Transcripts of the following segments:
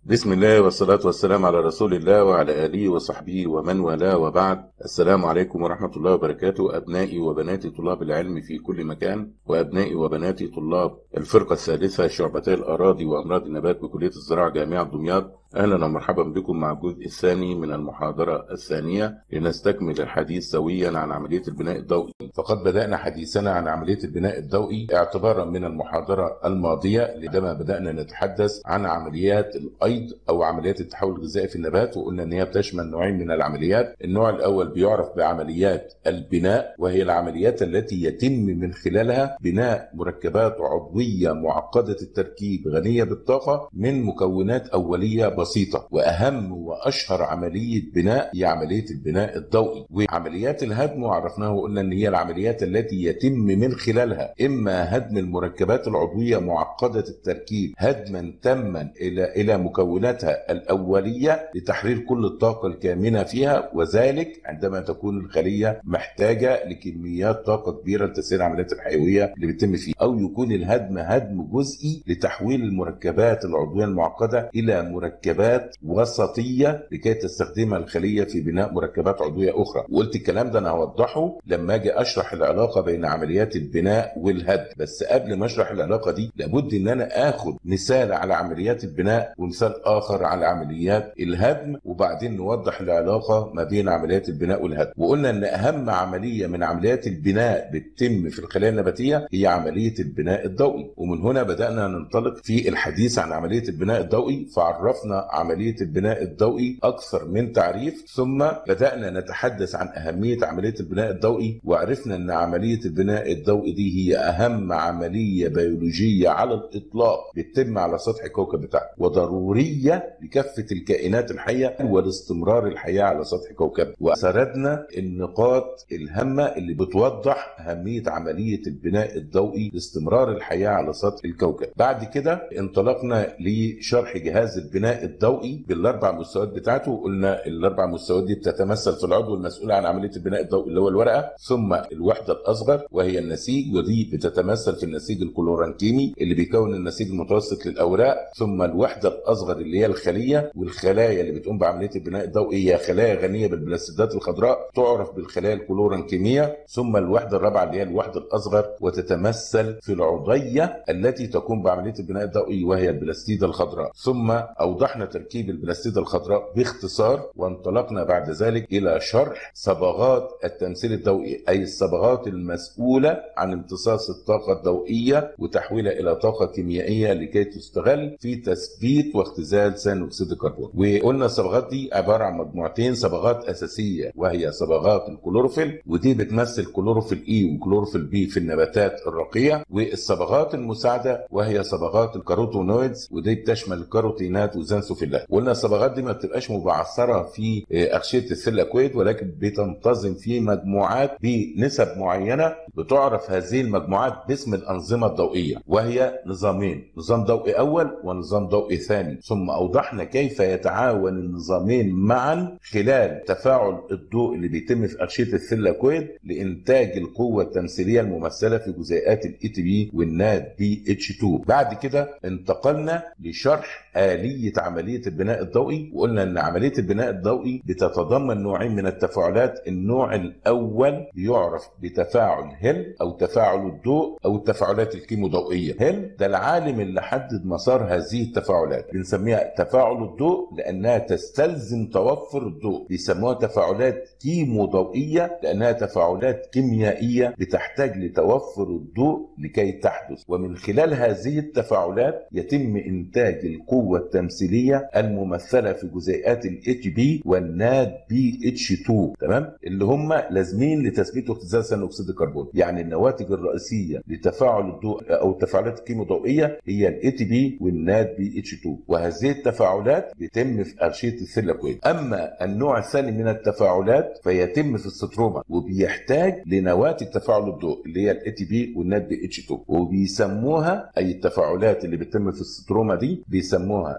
بسم الله والصلاة والسلام على رسول الله وعلى آله وصحبه ومن والاه وبعد السلام عليكم ورحمة الله وبركاته أبنائي وبناتي طلاب العلم في كل مكان وأبنائي وبناتي طلاب الفرقة الثالثة شعبتي الأراضي وأمراض النبات بكلية الزراعة جامعة دمياط أهلا ومرحبا بكم مع الجزء الثاني من المحاضرة الثانية لنستكمل الحديث سويا عن عملية البناء الضوئي فقد بدأنا حديثنا عن عملية البناء الضوئي اعتبارا من المحاضرة الماضية لما بدأنا نتحدث عن عمليات الأيض أو عمليات التحول الغذائي في النبات وقلنا أن هي بتشمل نوعين من العمليات النوع الأول بيعرف بعمليات البناء وهي العمليات التي يتم من خلالها بناء مركبات عضوية معقدة التركيب غنية بالطاقة من مكونات أولية بسيطة وأهم وأشهر عملية بناء هي عملية البناء الضوئي وعمليات الهدم وعرفناها وقلنا أن هي العمليات التي يتم من خلالها إما هدم المركبات العضوية معقدة التركيب هدما تما إلى إلى مكوناتها الأولية لتحرير كل الطاقة الكامنة فيها وذلك عندما تكون الخلية محتاجة لكميات طاقة كبيرة لتسيير العمليات الحيوية اللي بتتم فيها أو يكون الهدم هدم جزئي لتحويل المركبات العضوية المعقدة إلى مركبات مركبات وسطيه لكي تستخدمها الخليه في بناء مركبات عضويه اخرى وقلت الكلام ده انا هوضحه لما اجي اشرح العلاقه بين عمليات البناء والهدم بس قبل ما اشرح العلاقه دي لابد ان انا اخد مثال على عمليات البناء ومثال اخر على عمليات الهدم وبعدين نوضح العلاقه ما بين عمليات البناء والهدم وقلنا ان اهم عمليه من عمليات البناء بتتم في الخلايا النباتيه هي عمليه البناء الضوئي ومن هنا بدانا ننطلق في الحديث عن عمليه البناء الضوئي فعرفنا عملية البناء الضوئي أكثر من تعريف ثم بدأنا نتحدث عن أهمية عملية البناء الضوئي وعرفنا أن عملية البناء الضوئي دي هي أهم عملية بيولوجية على الإطلاق بتتم على سطح الكوكب بتاعنا وضرورية لكافة الكائنات الحية ولاستمرار الحياة على سطح كوكب وسردنا النقاط الهامة اللي بتوضح أهمية عملية البناء الضوئي لاستمرار الحياة على سطح الكوكب بعد كده انطلقنا لشرح جهاز البناء الضوئي بالاربع مستويات بتاعته وقلنا الاربع مستويات دي بتتمثل في العضو المسؤول عن عمليه البناء الضوئي اللي هو الورقه ثم الوحده الاصغر وهي النسيج ودي بتتمثل في النسيج الكلورانكيمي اللي بيكون النسيج المتوسط للاوراق ثم الوحده الاصغر اللي هي الخليه والخلايا اللي بتقوم بعمليه البناء الضوئي هي خلايا غنيه بالبلاستيدات الخضراء تعرف بالخلايا الكلورانكيميه ثم الوحده الرابعه اللي هي الوحده الاصغر وتتمثل في العضيه التي تقوم بعمليه البناء الضوئي وهي البلاستيده الخضراء ثم اوضحنا تركيب البلاستيدة الخضراء باختصار وانطلقنا بعد ذلك إلى شرح صبغات التمثيل الضوئي أي الصبغات المسؤولة عن امتصاص الطاقة الضوئية وتحويلها إلى طاقة كيميائية لكي تستغل في تثبيت واختزال ثاني أكسيد الكربون وقلنا الصبغات دي عبارة عن مجموعتين صبغات أساسية وهي صبغات الكلوروفيل ودي بتمثل كلوروفيل إي وكلوروفيل بي في النباتات الرقية والصبغات المساعدة وهي صبغات الكاروتونويدز ودي بتشمل الكاروتينات وزنسوفيلات وقلنا الصبغات دي ما بتبقاش مبعثره في اغشيه السيلاكويد ولكن بتنتظم في مجموعات بنسب معينه بتعرف هذه المجموعات باسم الانظمه الضوئيه وهي نظامين نظام ضوئي اول ونظام ضوئي ثاني ثم اوضحنا كيف يتعاون النظامين معا خلال تفاعل الضوء اللي بيتم في اغشيه السيلاكويد لانتاج القوه التمثيليه الممثله في جزيئات الاي تي بي والناد بي اتش 2 بعد كده انتقلنا لشرح آلية عملية البناء الضوئي وقلنا أن عملية البناء الضوئي بتتضمن نوعين من التفاعلات النوع الأول بيعرف بتفاعل هيل أو تفاعل الضوء أو التفاعلات الكيموضوئية هيل ده العالم اللي حدد مسار هذه التفاعلات بنسميها تفاعل الضوء لأنها تستلزم توفر الضوء بيسموها تفاعلات كيموضوئية لأنها تفاعلات كيميائية بتحتاج لتوفر الضوء لكي تحدث ومن خلال هذه التفاعلات يتم إنتاج القوة التمثيلية الممثلة في جزيئات ال HB والناد بي اتش 2 تمام اللي هم لازمين لتثبيت واختزال ثاني أكسيد الكربون يعني النواتج الرئيسية لتفاعل الضوء أو التفاعلات الكيموضوئية هي ال ATP والناد بي اتش 2 وهذه التفاعلات بتتم في أرشية السيلاكويد أما النوع الثاني من التفاعلات فيتم في الستروما وبيحتاج لنواتج تفاعل الضوء اللي هي ال ATP والناد بي اتش 2 وبيسموها أي التفاعلات اللي بتتم في الستروما دي بيسموها بتثبيت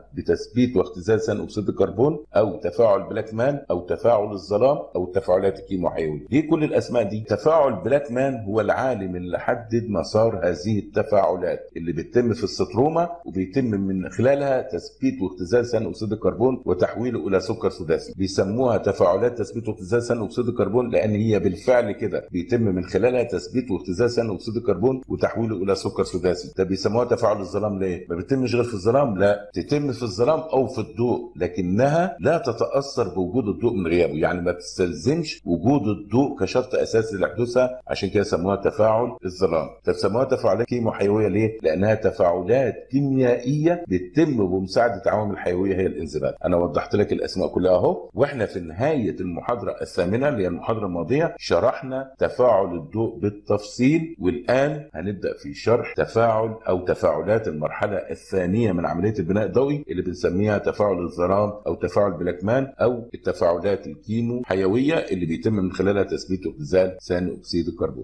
تثبيت واختزال ثاني اكسيد الكربون او تفاعل بلاك مان او تفاعل الظلام او التفاعلات الكيموحيويه دي كل الاسماء دي تفاعل بلاك مان هو العالم اللي حدد مسار هذه التفاعلات اللي بتتم في الستروما وبيتم من خلالها تثبيت واختزال ثاني اكسيد الكربون وتحويله الى سكر سداسي بيسموها تفاعلات تثبيت واختزال ثاني اكسيد الكربون لان هي بالفعل كده بيتم من خلالها تثبيت واختزال ثاني اكسيد الكربون وتحويله الى سكر سداسي ده بيسموها تفاعل الظلام ليه ما بيتمش غير في الظلام لا تتم في الظلام او في الضوء لكنها لا تتاثر بوجود الضوء من غيابه يعني ما تستلزمش وجود الضوء كشرط اساسي لحدوثها عشان كده سموها تفاعل الظلام طب سموها تفاعلات كيموحيويه ليه لانها تفاعلات كيميائيه بتتم بمساعده عوامل حيويه هي الانزيمات انا وضحت لك الاسماء كلها اهو واحنا في نهايه المحاضره الثامنه اللي هي المحاضره الماضيه شرحنا تفاعل الضوء بالتفصيل والان هنبدا في شرح تفاعل او تفاعلات المرحله الثانيه من عمليه البناء الضوئي اللي بنسميها تفاعل الظلام او تفاعل بلاكمان او التفاعلات الكيمو حيويه اللي بيتم من خلالها تثبيت واختزال ثاني اكسيد الكربون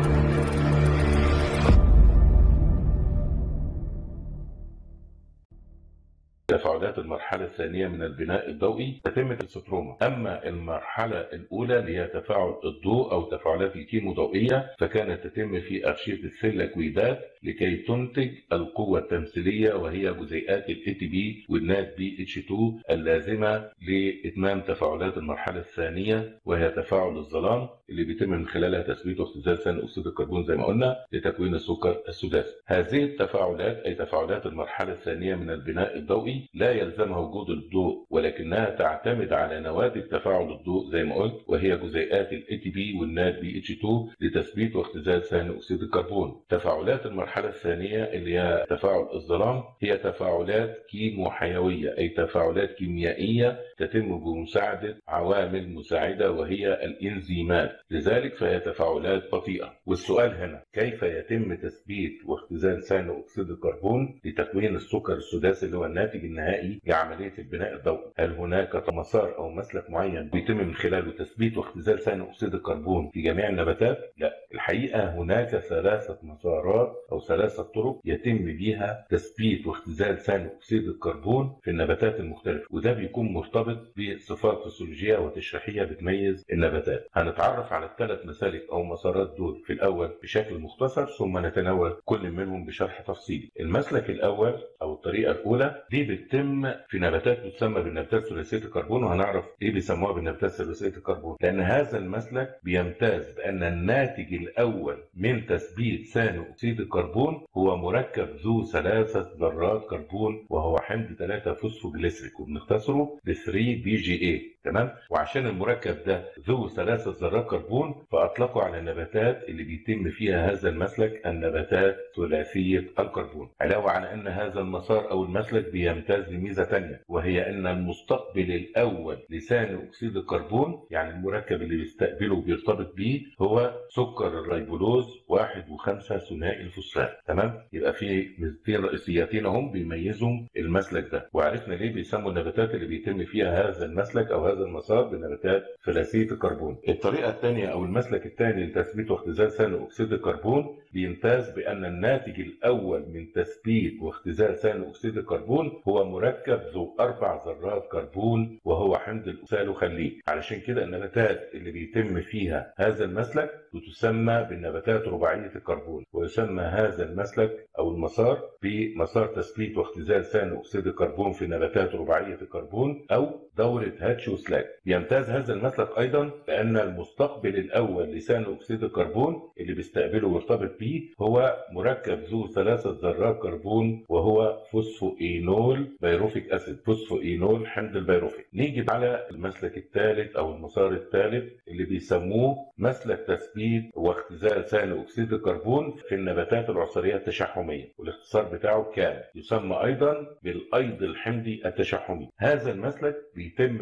تفاعلات المرحلة الثانية من البناء الضوئي تتم في الستروما، أما المرحلة الأولى اللي هي تفاعل الضوء أو تفاعلات الكيموضوئية فكانت تتم في أغشية السيلاكويدات لكي تنتج القوة التمثيلية وهي جزيئات ال ATP والنات بي اتش 2 اللازمة لإتمام تفاعلات المرحلة الثانية وهي تفاعل الظلام اللي بيتم من خلالها تثبيت واختزال ثاني أكسيد الكربون زي ما قلنا لتكوين السكر السداسي. هذه التفاعلات أي تفاعلات المرحلة الثانية من البناء الضوئي لا يلزمها وجود الضوء ولكنها تعتمد على نواتج تفاعل الضوء زي ما قلت وهي جزيئات ال ATP والنات بي اتش 2 لتثبيت واختزال ثاني أكسيد الكربون. تفاعلات المرحلة الثانية اللي هي تفاعل الظلام هي تفاعلات كيموحيوية أي تفاعلات كيميائية تتم بمساعدة عوامل مساعدة وهي الإنزيمات لذلك فهي تفاعلات بطيئة والسؤال هنا كيف يتم تثبيت واختزال ثاني أكسيد الكربون لتكوين السكر السداسي اللي هو الناتج النهائي لعملية البناء الضوئي هل هناك مسار أو مسلك معين بيتم من خلاله تثبيت واختزال ثاني أكسيد الكربون في جميع النباتات؟ لا الحقيقة هناك ثلاثة مسارات أو ثلاثة طرق يتم بيها تثبيت واختزال ثاني أكسيد الكربون في النباتات المختلفة وده بيكون مرتبط بصفات فسيولوجية وتشريحية بتميز النباتات هنتعرف على الثلاث مسالك أو مسارات دول في الأول بشكل مختصر ثم نتناول كل منهم بشرح تفصيلي المسلك الأول أو الطريقة الأولى دي بتتم في نباتات تسمى بالنباتات ثلاثية الكربون وهنعرف إيه بيسموها بالنباتات ثلاثية الكربون لأن هذا المسلك بيمتاز بأن الناتج الأول من تثبيت ثاني أكسيد الكربون هو مركب ذو ثلاثة ذرات كربون وهو حمض 3 فوسفوجليسريك وبنختصره ب 3 بي جي اي تمام وعشان المركب ده ذو ثلاثة ذرات كربون فأطلقوا على النباتات اللي بيتم فيها هذا المسلك النباتات ثلاثية الكربون علاوة على أن هذا المسار أو المسلك بيمتاز بميزة تانية وهي أن المستقبل الأول لثاني أكسيد الكربون يعني المركب اللي بيستقبله وبيرتبط بيه هو سكر الريبولوز واحد وخمسة ثنائي الفوسفات تمام يبقى في ميزتين رئيسيتين هم بيميزهم المسلك ده وعرفنا ليه بيسموا النباتات اللي بيتم فيها هذا المسلك أو هذا المسار بنباتات ثلاثية الكربون الطريقة الثانية أو المسلك الثاني لتثبيت واختزال ثاني أكسيد الكربون بيمتاز بأن الناتج الأول من تثبيت واختزال ثاني أكسيد الكربون هو مركب ذو أربع ذرات كربون وهو حمض الأسالوخليك علشان كده النباتات اللي بيتم فيها هذا المسلك بتسمى بالنباتات رباعية الكربون ويسمى هذا المسلك أو المسار بمسار تثبيت واختزال ثاني أكسيد الكربون في نباتات رباعية الكربون أو دورة هاتش وسلاك يمتاز هذا المسلك أيضا بأن المستقبل الأول لثاني أكسيد الكربون اللي بيستقبله ويرتبط به هو مركب ذو ثلاثة ذرات كربون وهو فوسفوإينول بيروفيك أسيد فوسفوإينول حمض البيروفيك نيجي على المسلك الثالث أو المسار الثالث اللي بيسموه مسلك تثبيت واختزال ثاني أكسيد الكربون في النباتات العصرية التشحمية والاختصار بتاعه كان يسمى أيضا بالأيض الحمضي التشحمي هذا المسلك بيتم فيه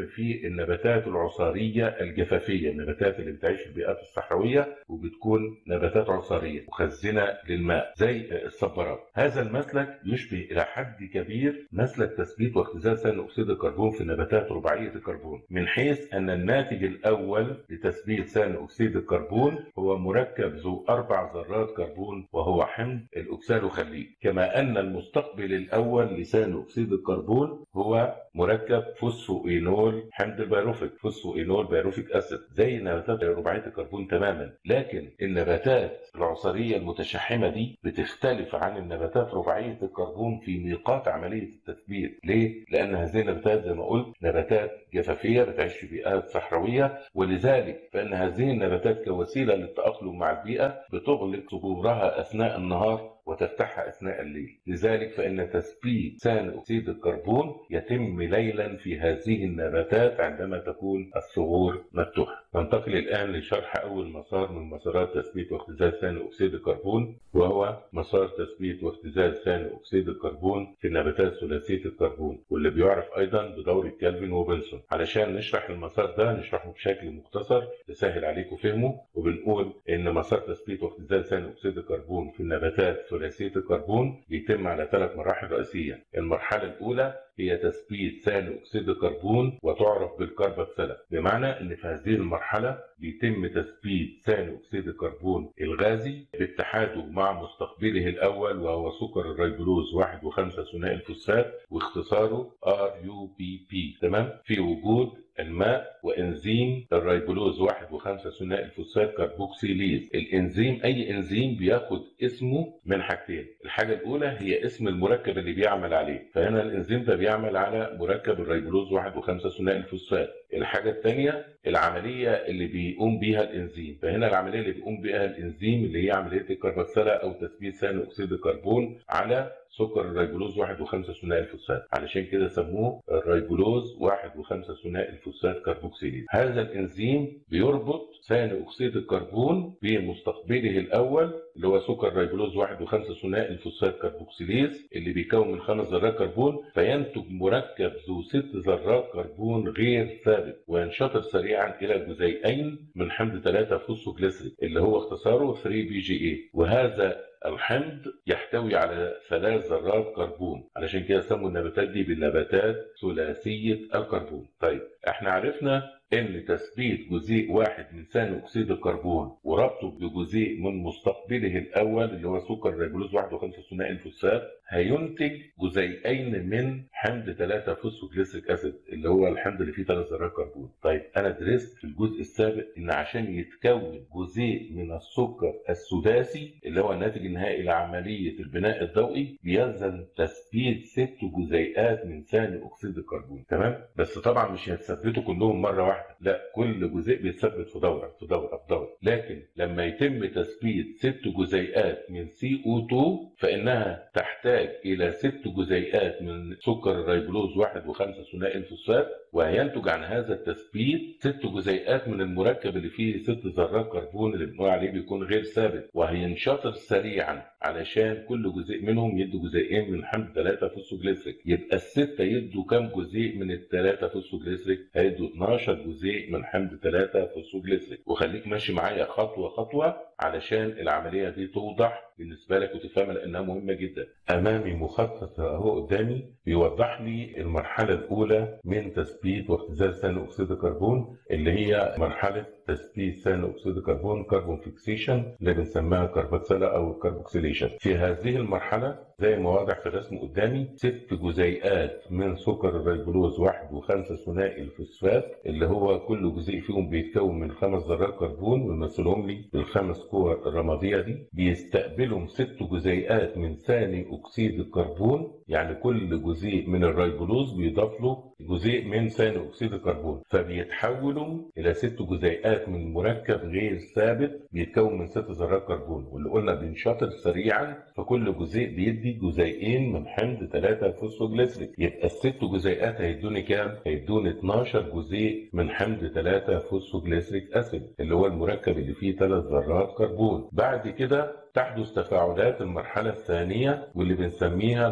للنباتات العصاريه الجفافيه النباتات اللي بتعيش في البيئات الصحراويه وبتكون نباتات عصاريه مخزنه للماء زي الصبارات هذا المسلك يشبه الى حد كبير مسلك تثبيت واختزال ثاني اكسيد الكربون في النباتات رباعيه الكربون من حيث ان الناتج الاول لتثبيت ثاني اكسيد الكربون هو مركب ذو اربع ذرات كربون وهو حمض الاكسالوخليك كما ان المستقبل الاول لثاني اكسيد الكربون هو مركب فوسفوينول حمض البيروفيك فوسفوينول بيروفيك اسيد زي نباتات رباعيه الكربون تماما لكن النباتات العصريه المتشحمه دي بتختلف عن النباتات رباعيه الكربون في ميقات عمليه التثبيت ليه لان هذه النباتات زي ما قلت نباتات جفافيه بتعيش في بيئات صحراويه ولذلك فان هذه النباتات كوسيله للتاقلم مع البيئه بتغلق صدورها اثناء النهار وتفتحها اثناء الليل، لذلك فان تثبيت ثاني اكسيد الكربون يتم ليلا في هذه النباتات عندما تكون الثغور مفتوحه. ننتقل الان لشرح اول مسار من مسارات تثبيت واختزال ثاني اكسيد الكربون وهو مسار تثبيت واختزال ثاني اكسيد الكربون في النباتات ثلاثيه الكربون واللي بيعرف ايضا بدوره كالفين وبنسون. علشان نشرح المسار ده نشرحه بشكل مختصر يسهل عليكم فهمه وبنقول ان مسار تثبيت واختزال ثاني اكسيد الكربون في النباتات ثلاثيه الكربون بيتم على ثلاث مراحل رئيسيه، المرحله الاولى هي تثبيت ثاني اكسيد الكربون وتعرف بالكربكسله، بمعنى ان في هذه المرحله بيتم تثبيت ثاني اكسيد الكربون الغازي باتحاده مع مستقبله الاول وهو سكر الريبولوز 1 و5 ثنائي الفوسفات واختصاره ار يو بي بي تمام؟ في وجود الماء وانزيم الريبولوز 1 و5 ثنائي الفوسفات كربوكسيليز الانزيم اي انزيم بياخد اسمه من حاجتين الحاجه الاولى هي اسم المركب اللي بيعمل عليه فهنا الانزيم ده بيعمل على مركب الريبولوز 1 و5 ثنائي الفوسفات الحاجه الثانيه العمليه اللي بيقوم بيها الانزيم فهنا العمليه اللي بيقوم بيها الانزيم اللي هي عمليه الكربكسله او تثبيت ثاني اكسيد الكربون على سكر الريبولوز 1 و5 ثنائي الفوسفات علشان كده سموه الريبولوز 1 و5 ثنائي الفوسفات كربوكسيليز هذا الانزيم بيربط ثاني اكسيد الكربون بمستقبله الاول اللي هو سكر ريبولوز 1 و5 ثنائي الفوسفات كربوكسيليز اللي بيكون من خمس ذرات كربون فينتج مركب ذو ست ذرات كربون غير ثابت وينشطر سريعا الى جزيئين من حمض 3 فوسفوجليسريك اللي هو اختصاره 3 بي جي اي وهذا الحمض يحتوي على ثلاث ذرات كربون علشان كده سموا النباتات دي بالنباتات ثلاثيه الكربون طيب احنا عرفنا ان تثبيت جزيء واحد من ثاني اكسيد الكربون وربطه بجزيء من مستقبله الاول اللي هو سكر ريبولوز 1 و5 ثنائي الفوسفات هينتج جزيئين من حمض 3 فوسفوجليسيك اسيد اللي هو الحمض اللي فيه ثلاث ذرات كربون طيب انا درست في الجزء السابق ان عشان يتكون جزيء من السكر السداسي اللي هو الناتج النهائي لعمليه البناء الضوئي بيلزم تثبيت ست جزيئات من ثاني اكسيد الكربون تمام بس طبعا مش هتثبتوا كلهم مره واحده لا كل جزيء بيتثبت في دوره في دوره في دوره لكن لما يتم تثبيت ست جزيئات من سي او 2 فانها تحتاج الى ست جزيئات من سكر الريبولوز 1 و5 ثنائي الفوسفات وهينتج عن هذا التثبيت ست جزيئات من المركب اللي فيه ست ذرات كربون اللي بنقول عليه بيكون غير ثابت وهينشطر سريعا علشان كل جزيء منهم يدوا جزيئين من حمض 3 فوسفوجليسريك يبقى السته يدوا كام جزيء من الثلاثه فوسفوجليسريك هيدوا 12 جزيء من حمض 3 فوسفوجليسريك وخليك ماشي معايا خطوه خطوه علشان العمليه دي توضح بالنسبه لك وتفهمها لانها مهمه جدا امامي مخطط اهو قدامي بيوضح لي المرحله الاولى من تثبيت واختزال ثاني اكسيد الكربون اللي هي مرحله تثبيت ثاني اكسيد الكربون كربون فيكسيشن اللي بنسميها كربكسله او كربوكسيليشن في هذه المرحله زي ما واضح في الرسم قدامي ست جزيئات من سكر الريبولوز 1 و5 ثنائي الفوسفات اللي هو كل جزيء فيهم بيتكون من خمس ذرات كربون ويمثلهم لي بالخمس كور الرماديه دي بيستقبلهم ست جزيئات من ثاني اكسيد الكربون يعني كل جزيء من الريبولوز بيضاف له جزيء من ثاني اكسيد الكربون فبيتحولوا الى ست جزيئات من مركب غير ثابت بيتكون من ست ذرات كربون واللي قلنا بينشطر سريعا فكل جزيء بيدي جزيئين من حمض 3 فوسفوجليسريك يبقى الست جزيئات هيدوني كام؟ هيدوني 12 جزيء من حمض 3 فوسفوجليسريك اسيد اللي هو المركب اللي فيه ثلاث ذرات كربون بعد كده تحدث تفاعلات المرحلة الثانية واللي بنسميها المرحلة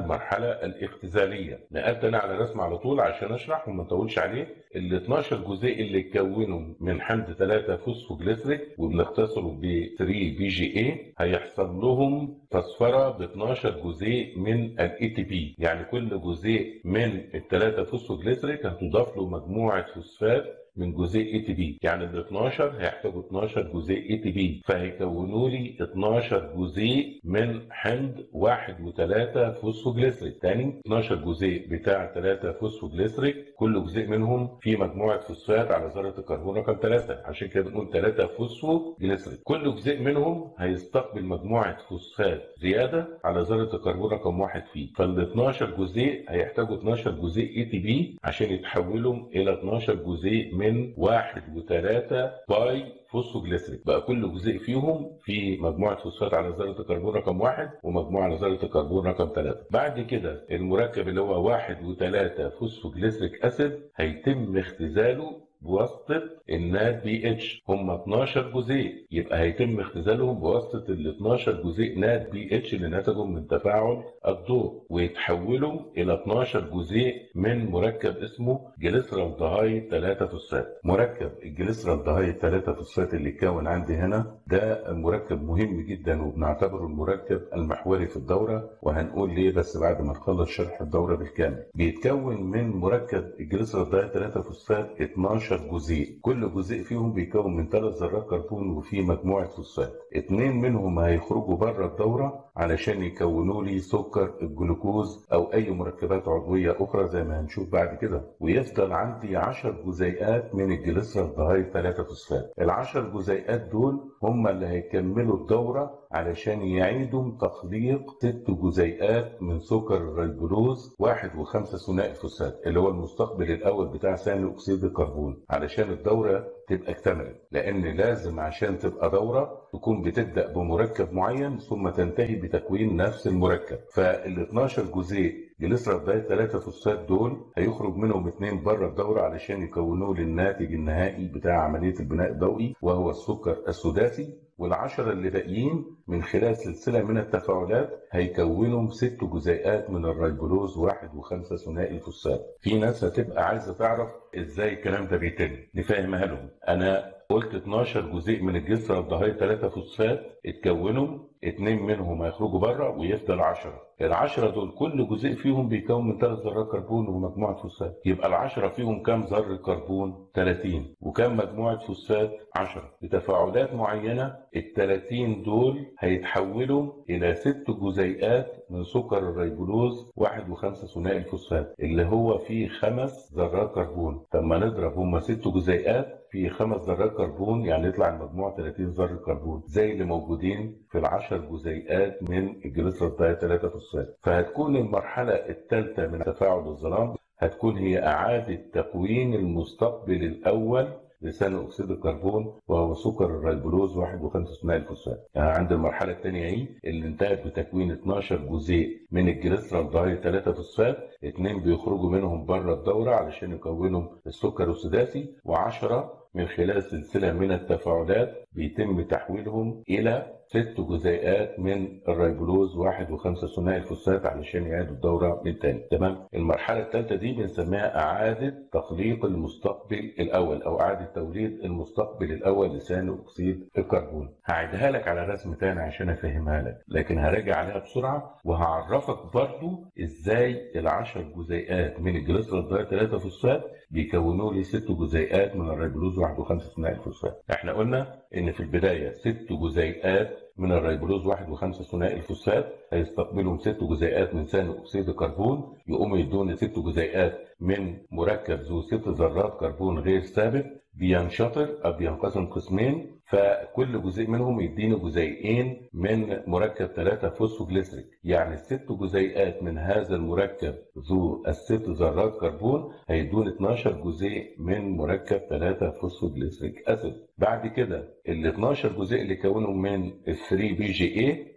على الاختزاليه نقلت انا على رسم على طول عشان اشرح وما اطولش عليه ال 12 جزيء اللي اتكونوا من حمض 3 فوسفوجليسريك وبنختصره ب 3 بي جي اي هيحصل لهم تصفره ب 12 جزيء من الاي تي بي يعني كل جزيء من الثلاثه فوسفوجليسريك هتضاف له مجموعه فوسفات من جزيء اي تي بي يعني ال 12 هيحتاجوا 12 جزيء اي تي بي فهيكونوا لي 12 جزيء من حمض 1 و3 فوسفوجليسريك تاني 12 جزيء بتاع 3 فوسفوجليسريك كل جزيء منهم فيه مجموعه فوسفات على ذره الكربون رقم 3 عشان كده بنقول 3 فوسفوجليسريك كل جزيء منهم هيستقبل مجموعه فوسفات زياده على ذره الكربون رقم 1 فيه فال 12 جزيء هيحتاجوا 12 جزيء اي تي بي عشان يتحولوا الى 12 جزيء من 1 و3 باي فوسفوجليسريك بقى كل جزيء فيهم في مجموعه فوسفات على ذره الكربون رقم واحد ومجموعه على ذره الكربون رقم ثلاثه بعد كده المركب اللي هو واحد وثلاثه فوسفوجليسريك اسيد هيتم اختزاله بواسطة النات بي اتش هم 12 جزيء يبقى هيتم اختزالهم بواسطة ال 12 جزيء نات بي اتش اللي نتجوا من تفاعل الضوء ويتحولوا إلى 12 جزيء من مركب اسمه جليسرال دهاي 3 فوسفات مركب الجليسرال دهاي 3 فوسفات اللي اتكون عندي هنا ده مركب مهم جدا وبنعتبره المركب المحوري في الدورة وهنقول ليه بس بعد ما نخلص شرح الدورة بالكامل بيتكون من مركب الجليسرال دهاي 3 فوسفات 12 جزيء كل جزيء فيهم بيكون من ثلاث ذرات كربون وفيه مجموعة فوسفات اتنين منهم هيخرجوا بره الدورة علشان يكونوا لي سكر الجلوكوز او اي مركبات عضوية اخرى زي ما هنشوف بعد كده ويفضل عندي 10 جزيئات من الجليسرال دهاي 3 فوسفات العشر جزيئات دول هم اللي هيكملوا الدورة علشان يعيدوا تخليق ست جزيئات من سكر الريبولوز واحد وخمسة ثنائي الفوسفات اللي هو المستقبل الأول بتاع ثاني أكسيد الكربون علشان الدورة تبقى اكتملت لأن لازم عشان تبقى دورة تكون بتبدأ بمركب معين ثم تنتهي بتكوين نفس المركب فال 12 جزيء جليسرال داي 3 فوسفات دول هيخرج منهم اثنين بره الدوره علشان يكونوا لي الناتج النهائي بتاع عمليه البناء الضوئي وهو السكر السداسي والعشرة اللي باقيين من خلال سلسلة من التفاعلات هيكونوا ست جزيئات من الريبولوز واحد وخمسة ثنائي الفوسفات. في ناس هتبقى عايزة تعرف ازاي الكلام ده بيتم، نفهمها لهم. أنا قلت 12 جزيء من الجسر الضهاي 3 فوسفات اتكونوا اثنين منهم هيخرجوا بره ويفضل 10 العشرة دول كل جزيء فيهم بيكون من ثلاث ذرات كربون ومجموعة فوسفات يبقى العشرة فيهم كام ذرة كربون 30 وكم مجموعة فوسفات 10 بتفاعلات معينة ال 30 دول هيتحولوا إلى ست جزيئات من سكر الريبولوز واحد وخمسة ثنائي الفوسفات اللي هو فيه خمس ذرات كربون لما نضرب هما ست جزيئات في خمس ذرات كربون يعني يطلع المجموع 30 ذره كربون زي اللي موجودين في العشر جزيئات من الجليسرال داي 3 فوسفات فهتكون المرحله الثالثه من تفاعل الظلام هتكون هي اعاده تكوين المستقبل الاول لثاني اكسيد الكربون وهو سكر الريبولوز 1 و5 ثنائي الفوسفات يعني عند المرحله الثانيه اهي اللي انتهت بتكوين 12 جزيء من الجليسرال داي 3 فوسفات اثنين بيخرجوا منهم بره الدوره علشان يكونوا السكر السداسي و10 من خلال سلسلة من التفاعلات بيتم تحويلهم إلى ست جزيئات من الريبولوز واحد وخمسة ثنائي الفوسفات علشان يعيدوا الدورة من تاني تمام المرحلة الثالثة دي بنسميها إعادة تخليق المستقبل الأول أو إعادة توليد المستقبل الأول لثاني أكسيد الكربون هعيدها لك على رسم تاني عشان أفهمها لك لكن هراجع عليها بسرعة وهعرفك برضو إزاي العشر جزيئات من الجليسرال داي 3 فوسفات بيكونوا لي ست جزيئات من الريبولوز واحد وخمسة ثنائي الفوسفات احنا قلنا ان في البداية ست جزيئات من الريبولوز واحد وخمسة ثنائي الفوسفات هيستقبلهم ست جزيئات من ثاني اكسيد الكربون يقوموا يدون ست جزيئات من مركب ذو ست ذرات كربون غير ثابت بينشطر او بينقسم قسمين فكل جزيء منهم يديني جزيئين من مركب 3 فوسفوجليسريك يعني الست جزيئات من هذا المركب ذو الست ذرات كربون هيدون 12 جزيء من مركب 3 فوسفوجليسريك اسيد بعد كده ال 12 جزيء اللي كونوا من ال 3 بي جي اي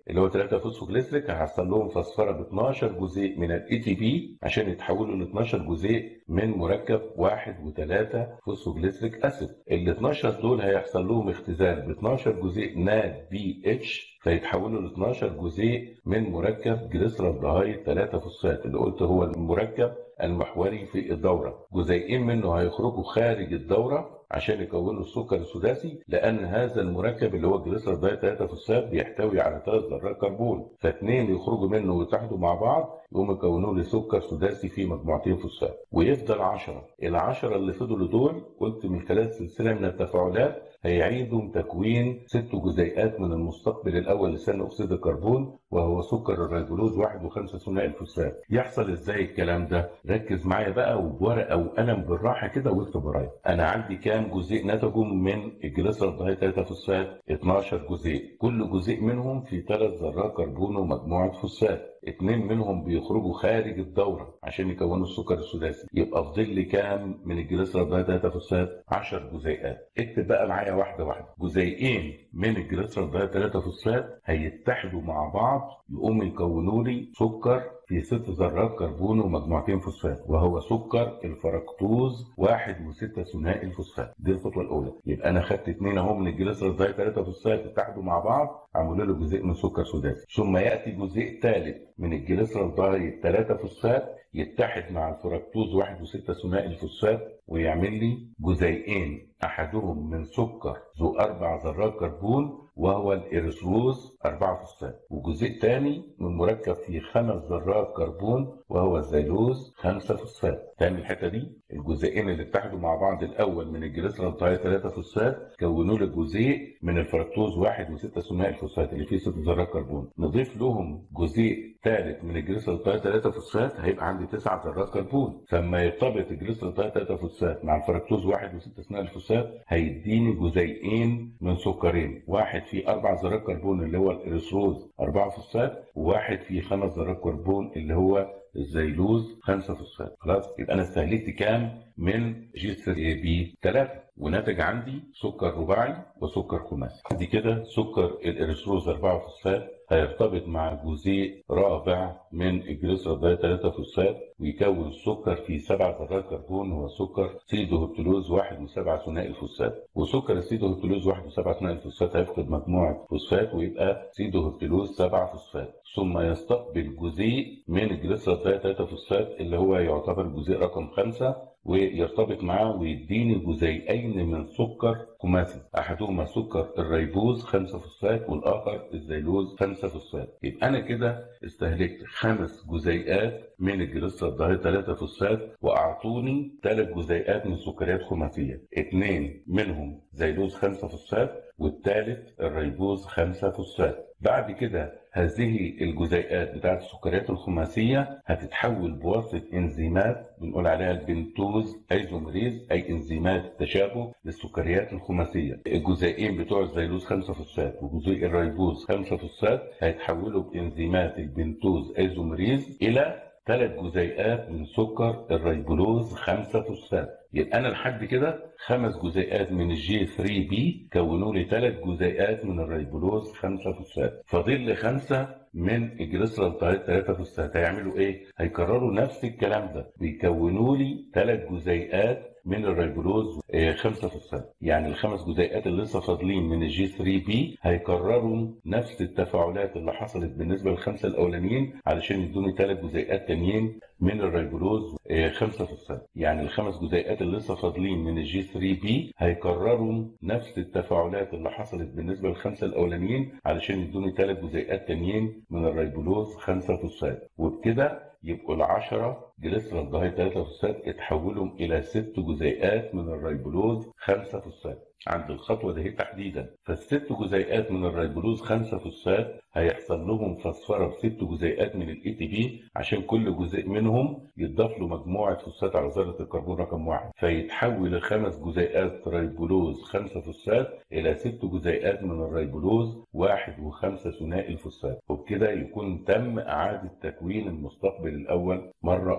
اللي هو 3 فوسفوجليسريك هيحصل لهم فسفره ب 12 جزيء من الاي تي بي عشان يتحولوا ل 12 جزيء من مركب 1 و3 فوسفوجليسريك اسيد ال 12 دول هيحصل لهم اختزال ب 12 جزيء ناد بي اتش فيتحولوا ل 12 جزيء من مركب جليسرالدهايد 3 فوسفات اللي قلت هو المركب المحوري في الدوره جزيئين منه هيخرجوا خارج الدوره عشان يكونوا السكر السداسي لان هذا المركب اللي هو الجليسرالدهايد 3 فوسفات بيحتوي على ثلاث ذرات كربون فاثنين يخرجوا منه ويتحدوا مع بعض يقوموا يكونوا لي سكر سداسي في مجموعتين فوسفات ويفضل 10 ال10 اللي فضلوا دول قلت من خلال سلسله من التفاعلات هيعيدوا تكوين ست جزيئات من المستقبل الاول لثاني اكسيد الكربون وهو سكر الريبولوز 1 و5 ثنائي الفوسفات يحصل ازاي الكلام ده ركز معايا بقى وبورقه وقلم بالراحه كده واكتب ورايا انا عندي كام جزيء نتجوا من الجليسرالدهايد 3 فوسفات 12 جزيء كل جزيء منهم في ثلاث ذرات كربون ومجموعه فوسفات اتنين منهم بيخرجوا خارج الدوره عشان يكونوا السكر السداسي يبقى فاضل لي كام من الجليسرالدهايد 3 فوسفات 10 جزيئات اكتب بقى معايا واحده واحده جزيئين من الجليسرالدهايد 3 فوسفات هيتحدوا مع بعض يقوموا يكونوا لي سكر في ست ذرات كربون ومجموعتين فوسفات وهو سكر الفركتوز واحد وستة ثنائي الفوسفات دي الخطوه الاولى يبقى انا خدت اثنين اهو من الجليسرالدهايد 3 فوسفات اتحدوا مع بعض عملوا له جزيء من سكر سداسي ثم ياتي جزيء ثالث من الجليسرالدهايد 3 فوسفات يتحد مع الفركتوز واحد وستة ثنائي الفوسفات ويعمل لي جزيئين احدهم من سكر ذو اربع ذرات كربون وهو الإريثروز 4 فوسفات وجزيء ثاني من مركب فيه خمس ذرات كربون وهو الزيلوز 5 فوسفات تاني الحته دي الجزيئين اللي اتحدوا مع بعض الاول من الجليسرالدهايد 3 فوسفات كونوا لي جزيء من الفركتوز 1 و6 ثنائي الفوسفات اللي فيه ست ذرات كربون نضيف لهم جزيء ثالث من الجليسرالدهايد 3 فوسفات هيبقى عندي تسع ذرات كربون فلما يرتبط الجليسرالدهايد 3 فوسفات مع الفركتوز 1 و6 ثنائي الفوسفات هيديني جزيئين من سكرين واحد فيه اربع ذرات كربون اللي هو الاريثروز 4 فوسفات وواحد فيه خمس ذرات كربون اللي هو الزيلوز 5 فوسفات خلاص يبقى انا استهلكت كام من جي 3 بي 3 ونتج عندي سكر رباعي وسكر خماسي دي كده سكر الاريثروز 4 فوسفات هيرتبط مع جزيء رابع من الجليسرالدهايد 3 فوسفات ويكون سكر فيه سبع ذرات كربون هو سكر سيدوهبتلوز 1 و7 ثنائي الفوسفات وسكر السيدوهبتلوز 1 و7 ثنائي الفوسفات هيفقد مجموعه فوسفات ويبقى سيدوهبتلوز 7 فوسفات ثم يستقبل جزيء من الجليسرالدهايد 3 فوسفات اللي هو يعتبر جزيء رقم 5 ويرتبط معاه ويديني جزيئين من سكر خماسي احدهما سكر الريبوز 5 فوسفات والاخر الزيلوز 5 فوسفات يبقى انا كده استهلكت خمس جزيئات من الجليسرالدهايد 3 فوسفات واعطوني ثلاث جزيئات من سكريات خماسيه اثنين منهم زيلوز 5 فوسفات والثالث الريبوز 5 فوسفات بعد كده هذه الجزيئات بتاعت السكريات الخماسية هتتحول بواسطة انزيمات بنقول عليها البنتوز ايزومريز اي انزيمات التشابه للسكريات الخماسية الجزيئين بتوع الزيلوز 5 فوسفات وجزيء الريبوز 5 فوسفات هيتحولوا بانزيمات البنتوز ايزومريز الى ثلاث جزيئات من سكر الريبولوز 5 فوسفات يبقى انا لحد كده خمس جزيئات من الجي 3 بي كونوا لي ثلاث جزيئات من الريبولوز 5 فوسفات فاضل لي خمسه من الجليسرالدهايد 3 فوسفات هيعملوا ايه؟ هيكرروا نفس الكلام ده بيكونوا لي ثلاث جزيئات من الريبولوز 5 فوسفات يعني الخمس جزيئات اللي لسه فاضلين من الجي 3 بي هيكرروا نفس التفاعلات اللي حصلت بالنسبه للخمسه الاولانيين علشان يدوني ثلاث جزيئات تانيين من الريبولوز 5 فوسفات يعني الخمس جزيئات اللي لسه فاضلين من الجي 3 بي هيكرروا نفس التفاعلات اللي حصلت بالنسبه للخمسه الاولانيين علشان يدوني ثلاث جزيئات تانيين من الريبولوز 5 فوسفات وبكده يبقوا العشرة جليسرالدهايد 3 فوسفات اتحولوا إلى ست جزيئات من الريبولوز 5 فوسفات عند الخطوة دي تحديدا فالست جزيئات من الريبولوز 5 فوسفات هيحصل لهم فسفرة بست جزيئات من الاي تي بي عشان كل جزيء منهم يضاف له مجموعة فوسفات على ذرة الكربون رقم واحد فيتحول الخمس جزيئات ريبولوز 5 فوسفات إلى ست جزيئات من الريبولوز واحد وخمسة ثنائي الفوسفات وبكده يكون تم إعادة تكوين المستقبل الأول مرة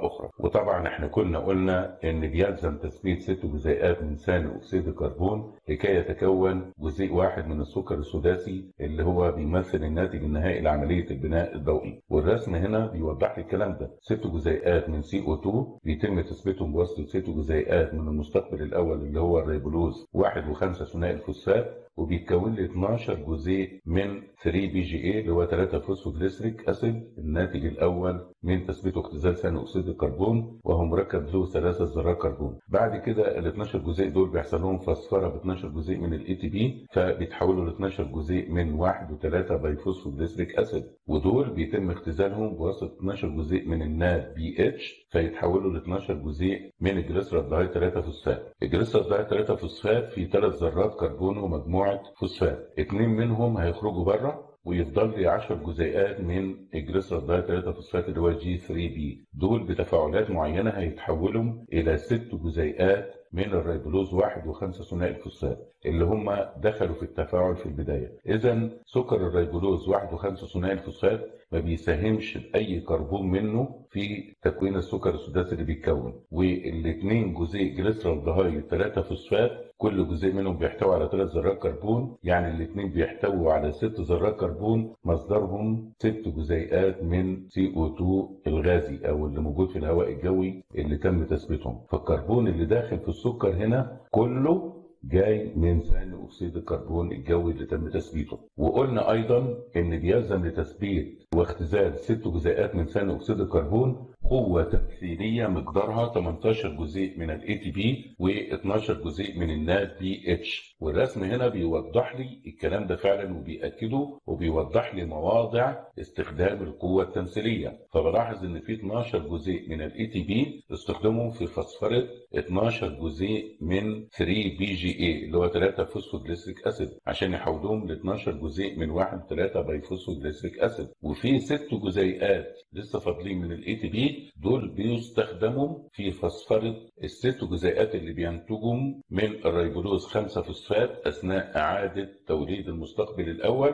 اخرى وطبعا احنا كنا قلنا ان بيلزم تثبيت ست جزيئات من ثاني اكسيد الكربون لكي يتكون جزيء واحد من السكر السداسي اللي هو بيمثل الناتج النهائي لعمليه البناء الضوئي والرسم هنا بيوضح لي الكلام ده ست جزيئات من سي او 2 بيتم تثبيتهم بواسطه ست جزيئات من المستقبل الاول اللي هو الريبولوز واحد وخمسة ثنائي الفوسفات وبيتكون لي 12 جزيء من 3 بي جي اي اللي هو 3 فوسفوجليسريك اسيد الناتج الاول من تثبيت اختزال ثاني اكسيد الكربون وهو مركب ذو ثلاثه ذرات كربون بعد كده ال 12 جزيء دول بيحصل لهم فسفره ب 12 جزيء من الاي تي بي فبيتحولوا ل 12 جزيء من 1 و3 بايفوسفوجليسريك اسيد ودول بيتم اختزالهم بواسطه 12 جزيء من الناد بي اتش فيتحولوا ل 12 جزيء من الجليسرالدهايد 3 فوسفات الجليسرالدهايد 3 فوسفات فيه ثلاث ذرات كربون ومجموعه فوسفات اثنين منهم هيخرجوا بره ويفضل لي 10 جزيئات من الجليسرالدهايد 3 فوسفات اللي هو جي 3 بي دول بتفاعلات معينه هيتحولوا الى ست جزيئات من الريبولوز واحد وخمسة ثنائي الفوسفات اللي هم دخلوا في التفاعل في البداية إذا سكر الريبولوز واحد وخمسة ثنائي الفوسفات ما بيساهمش بأي كربون منه في تكوين السكر السداسي اللي بيتكون والاثنين جزيء جليسرالدهايد 3 فوسفات كل جزيء منهم بيحتوي على ثلاث ذرات كربون يعني الاثنين بيحتووا على ست ذرات كربون مصدرهم ست جزيئات من سي او 2 الغازي او اللي موجود في الهواء الجوي اللي تم تثبيتهم فالكربون اللي داخل في السكر هنا كله جاي من ثاني اكسيد الكربون الجوي اللي تم تثبيته وقلنا ايضا ان بيلزم لتثبيت واختزال ست جزيئات من ثاني اكسيد الكربون قوة تمثيلية مقدارها 18 جزيء من الاي تي بي و12 جزيء من الناد بي اتش والرسم هنا بيوضح لي الكلام ده فعلا وبيأكده وبيوضح لي مواضع استخدام القوة التمثيلية فبلاحظ ان في 12 جزيء من الاي تي بي استخدموا في فسفرة 12 جزيء من 3 بي جي اي اللي هو 3 فوسفوجليسريك اسيد عشان يحولوهم ل 12 جزيء من 1 3 بايفوسفوجليسريك اسيد وفي ست جزيئات لسه فاضلين من الاي تي بي دول بيستخدموا في فسفرة الست جزيئات اللي بينتجهم من الريبولوز 5 فوسفات أثناء إعادة توليد المستقبل الأول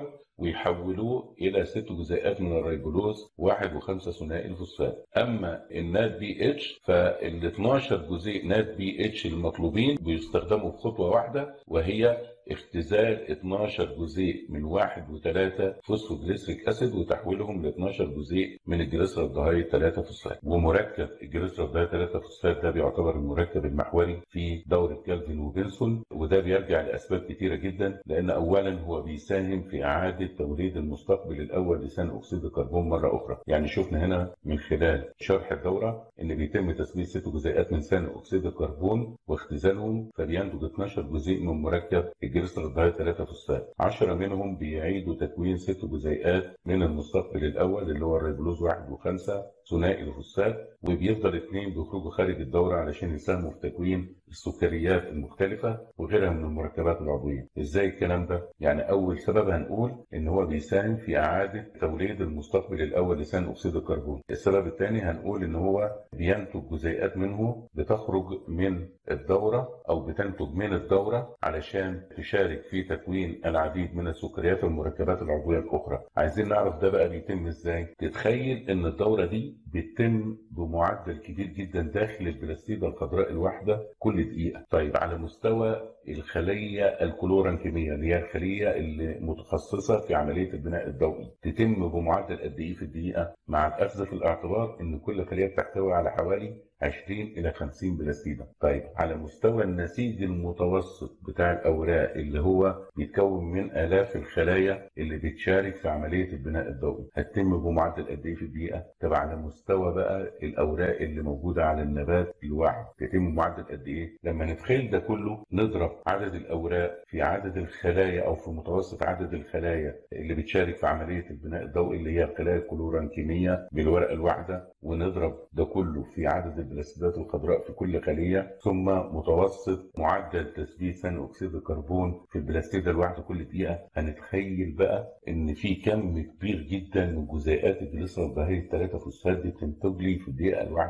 ويحولوه الى ست جزيئات من الريبولوز واحد وخمسة ثنائي الفوسفات اما النات بي اتش فال 12 جزيء نات بي اتش المطلوبين بيستخدموا في خطوه واحده وهي اختزال 12 جزيء من 1 و3 فوسفوجليسريك اسيد وتحويلهم ل 12 جزيء من الجليسرالدهايد 3 فوسفات ومركب الجليسرالدهايد 3 فوسفات ده بيعتبر المركب المحوري في دوره كالفين وبنسون وده بيرجع لاسباب كثيره جدا لان اولا هو بيساهم في اعاده توليد المستقبل الاول لثاني اكسيد الكربون مره اخرى يعني شفنا هنا من خلال شرح الدوره ان بيتم تثبيت ست جزيئات من ثاني اكسيد الكربون واختزالهم فبينتج 12 جزيء من مركب الجليسرالدهايد 3 فوسفات 10 منهم بيعيدوا تكوين ست جزيئات من المستقبل الاول اللي هو الريبولوز 1 و5 ثنائي الفوسفات وبيفضل اثنين بيخرجوا خارج الدوره علشان يساهموا في تكوين السكريات المختلفه وغيرها من المركبات العضويه. ازاي الكلام ده؟ يعني اول سبب هنقول ان هو بيساهم في اعاده توليد المستقبل الاول لثاني اكسيد الكربون. السبب الثاني هنقول ان هو بينتج جزيئات منه بتخرج من الدوره او بتنتج من الدوره علشان تشارك في تكوين العديد من السكريات والمركبات العضويه الاخرى. عايزين نعرف ده بقى بيتم ازاي؟ تتخيل ان الدوره دي بتتم بمعدل كبير جدا داخل البلاستيدة الخضراء الواحدة كل دقيقة طيب على مستوى الخلية الكلورانكيمية اللي هي الخلية اللي متخصصة في عملية البناء الضوئي تتم بمعدل قد ايه في الدقيقة مع الأخذ في الاعتبار ان كل خلية بتحتوي على حوالي 20 إلى 50 بلاستيدة طيب على مستوى النسيج المتوسط بتاع الأوراق اللي هو بيتكون من آلاف الخلايا اللي بتشارك في عملية البناء الضوئي هتتم بمعدل قد إيه في الدقيقة؟ طب على مستوى بقى الأوراق اللي موجودة على النبات الواحد تتم بمعدل قد إيه؟ لما نتخيل ده كله نضرب عدد الأوراق في عدد الخلايا أو في متوسط عدد الخلايا اللي بتشارك في عملية البناء الضوئي اللي هي الخلايا الكلورانكيمية بالورقة الواحدة ونضرب ده كله في عدد البلاستيدات الخضراء في كل خلية ثم متوسط معدل تثبيت ثاني أكسيد الكربون في البلاستيدة الواحدة كل دقيقة هنتخيل بقى إن في كم كبير جدا من جزيئات الجليسرالدهايد 3 فوسفات دي بتنتج لي في الدقيقة الواحدة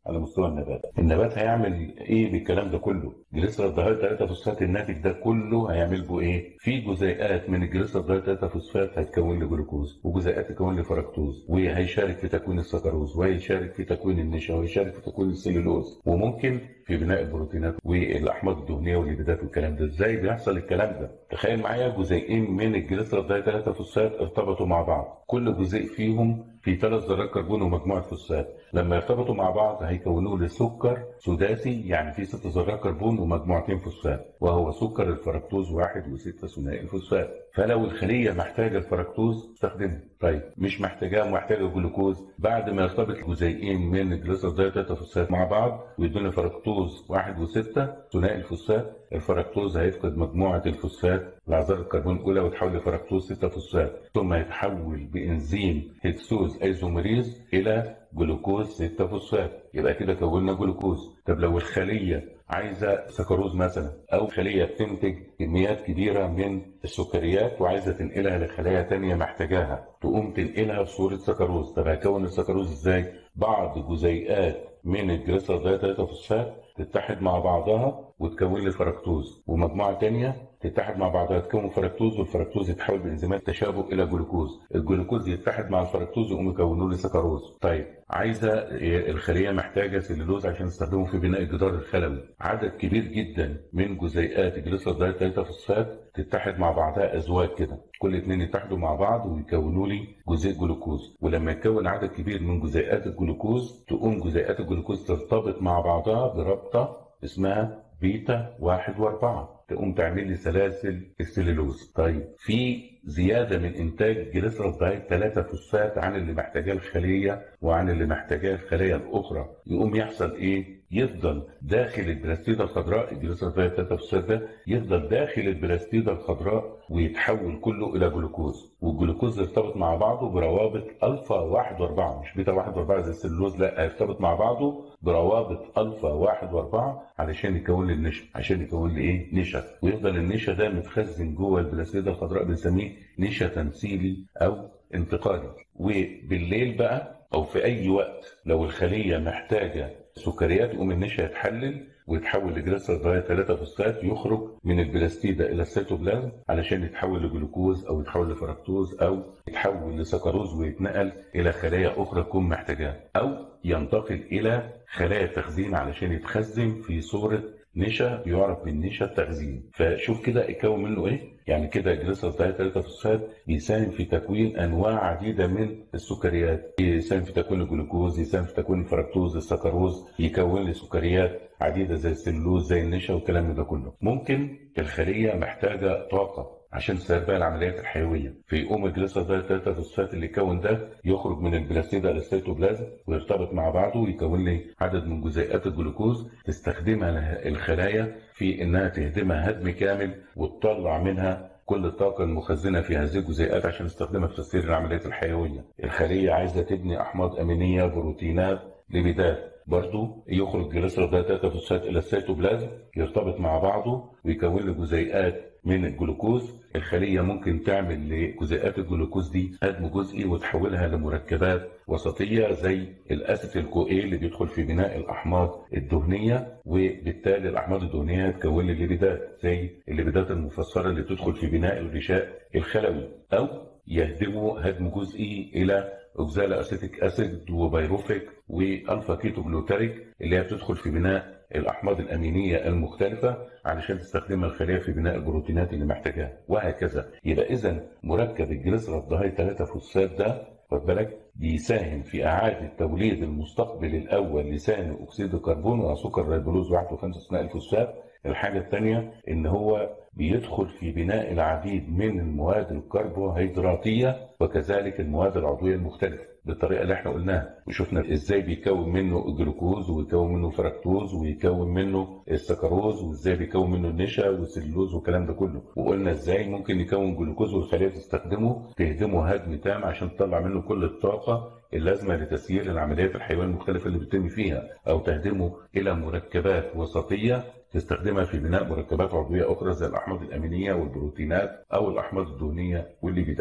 على مستوى النبات النبات هيعمل ايه بالكلام ده كله جليسرالدهيد 3 فوسفات الناتج ده كله هيعمل له ايه في جزيئات من الجليسرالدهيد 3 فوسفات هتكون له جلوكوز وجزيئات تكون له فركتوز وهيشارك في تكوين السكروز وهيشارك في تكوين النشا وهيشارك في تكوين السليلوز وممكن في بناء البروتينات والاحماض الدهنيه والليبيدات والكلام ده ازاي بيحصل الكلام ده تخيل معايا جزيئين من الجليسرالدهيد 3 فوسفات ارتبطوا مع بعض كل جزيء فيهم في ثلاث ذرات كربون ومجموعه فوسفات لما يرتبطوا مع بعض هيكونوا لي سكر سداسي يعني في ست ذرات كربون ومجموعتين فوسفات وهو سكر الفركتوز واحد وستة ثنائي الفوسفات فلو الخليه محتاجه الفركتوز استخدمه طيب مش محتاجاه محتاجه جلوكوز بعد ما يرتبط جزيئين من الجليسرالدهيد 3 فوسفات مع بعض ويدوني فركتوز واحد وستة ثنائي الفوسفات الفركتوز هيفقد مجموعه الفوسفات لعذار الكربون الاولى ويتحول لفركتوز 6 فوسفات ثم يتحول بانزيم هيكسوز ايزوميريز الى جلوكوز 6 فوسفات يبقى كده كونا جلوكوز طب لو الخليه عايزه سكروز مثلا او خليه بتنتج كميات كبيره من السكريات وعايزه تنقلها لخلايا تانية محتاجاها تقوم تنقلها في صوره سكروز طب هكون السكروز ازاي بعض جزيئات من الجليسرالدهيد 3 فوسفات تتحد مع بعضها وتكون لي فركتوز ومجموعه تانية تتحد مع بعضها تكون فركتوز والفركتوز يتحول بانزيمات تشابك الى جلوكوز الجلوكوز يتحد مع الفركتوز يقوم يكونوا لي سكروز طيب عايزه الخليه محتاجه سليلوز عشان تستخدمه في بناء الجدار الخلوي عدد كبير جدا من جزيئات الجليسرالدهيد 3 فوسفات تتحد مع بعضها ازواج كده كل اثنين يتحدوا مع بعض ويكونوا لي جزيء جلوكوز ولما يتكون عدد كبير من جزيئات الجلوكوز تقوم جزيئات الجلوكوز ترتبط مع بعضها برابطه اسمها بيتا واحد واربعة تقوم تعمل لي سلاسل السليلوز طيب في زياده من انتاج جليسرالدهيد 3 فوسفات عن اللي محتاجاه الخليه وعن اللي محتاجاه الخلايا الاخرى يقوم يحصل ايه يفضل داخل البلاستيده الخضراء الجليسرالدهيد 3 فوسفات ده يفضل داخل البلاستيده الخضراء ويتحول كله الى جلوكوز والجلوكوز يرتبط مع بعضه بروابط الفا 1 و4 مش بيتا 1 و4 زي السلوز لا هيرتبط مع بعضه بروابط الفا 1 و4 علشان يكون لي النشا عشان يكون لي ايه نشا ويفضل النشا ده متخزن جوه البلاستيده الخضراء بنسميه نشا تمثيلي او انتقالي وبالليل بقى او في اي وقت لو الخليه محتاجه سكريات يقوم النشا يتحلل ويتحول لجليسرالدهيد 3 فوسفات يخرج من البلاستيدا الى السيتوبلازم علشان يتحول لجلوكوز او يتحول لفركتوز او يتحول لسكروز ويتنقل الى خلايا اخرى تكون محتاجاه او ينتقل الى خلايا تخزين علشان يتخزن في صوره نشا يعرف بالنشا التخزين فشوف كده يكون منه ايه يعني كده جليسرالدهيد 3 فوسفات بيساهم في تكوين انواع عديده من السكريات يساهم في تكوين الجلوكوز يساهم في تكوين الفركتوز السكروز يكون لي سكريات عديده زي السلوز زي النشا والكلام ده كله ممكن الخليه محتاجه طاقه عشان تساعد بقى العمليات الحيويه فيقوم الجليسرالدهيد 3 فوسفات اللي يكون ده يخرج من البلاستيدا للسيتوبلازم ويرتبط مع بعضه ويكون لي عدد من جزيئات الجلوكوز تستخدمها الخلايا في انها تهدمها هدم كامل وتطلع منها كل الطاقة المخزنة في هذه الجزيئات عشان نستخدمها في تسيير العمليات الحيوية. الخلية عايزة تبني أحماض أمينية بروتينات لبدات برضو يخرج جليسرالدهيد 3 فوسفات الى السيتوبلازم يرتبط مع بعضه ويكون له جزيئات من الجلوكوز الخلية ممكن تعمل لجزيئات الجلوكوز دي هدم جزئي وتحولها لمركبات وسطية زي الأسيتيل كوئيل اللي بيدخل في بناء الأحماض الدهنية وبالتالي الأحماض الدهنية تكون لي الليبيدات زي الليبيدات المفسرة اللي تدخل في بناء الغشاء الخلوي أو يهدموا هدم جزئي إلى اوكزال اسيتيك اسيد وبيروفيك والفا كيتو جلوتاريك اللي هي بتدخل في بناء الاحماض الامينيه المختلفه علشان تستخدمها الخليه في بناء البروتينات اللي محتاجاها وهكذا يبقى اذا مركب الجليسرالدهيد 3 فوسفات ده خد بالك بيساهم في اعاده توليد المستقبل الاول لثاني اكسيد الكربون وسكر الريبولوز 1 و5 ثنائي الفوسفات الحاجه الثانيه ان هو بيدخل في بناء العديد من المواد الكربوهيدراتيه وكذلك المواد العضويه المختلفه بالطريقه اللي احنا قلناها وشفنا ازاي بيكون منه الجلوكوز ويكون منه فركتوز ويكون منه السكروز وازاي بيكون منه النشا والسلوز والكلام ده كله وقلنا ازاي ممكن يكون جلوكوز والخليه تستخدمه تهدمه هدم تام عشان تطلع منه كل الطاقه اللازمه لتسيير العمليات الحيويه المختلفه اللي بتتم فيها او تهدمه الى مركبات وسطيه تستخدمها في بناء مركبات عضويه اخرى زي الاحماض الامينيه والبروتينات او الاحماض الدهنيه والليبيدات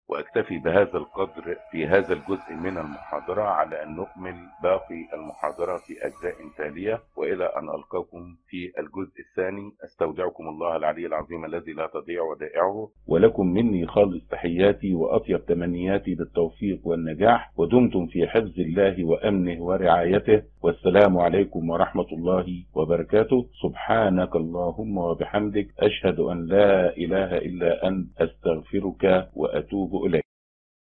وأكتفي بهذا القدر في هذا الجزء من المحاضرة على أن نكمل باقي المحاضرة في أجزاء تالية وإلى أن ألقاكم في الجزء الثاني أستودعكم الله العلي العظيم الذي لا تضيع ودائعه ولكم مني خالص تحياتي وأطيب تمنياتي بالتوفيق والنجاح ودمتم في حفظ الله وأمنه ورعايته والسلام عليكم ورحمة الله وبركاته سبحانك اللهم وبحمدك أشهد أن لا إله إلا أنت أستغفرك وأتوب إليك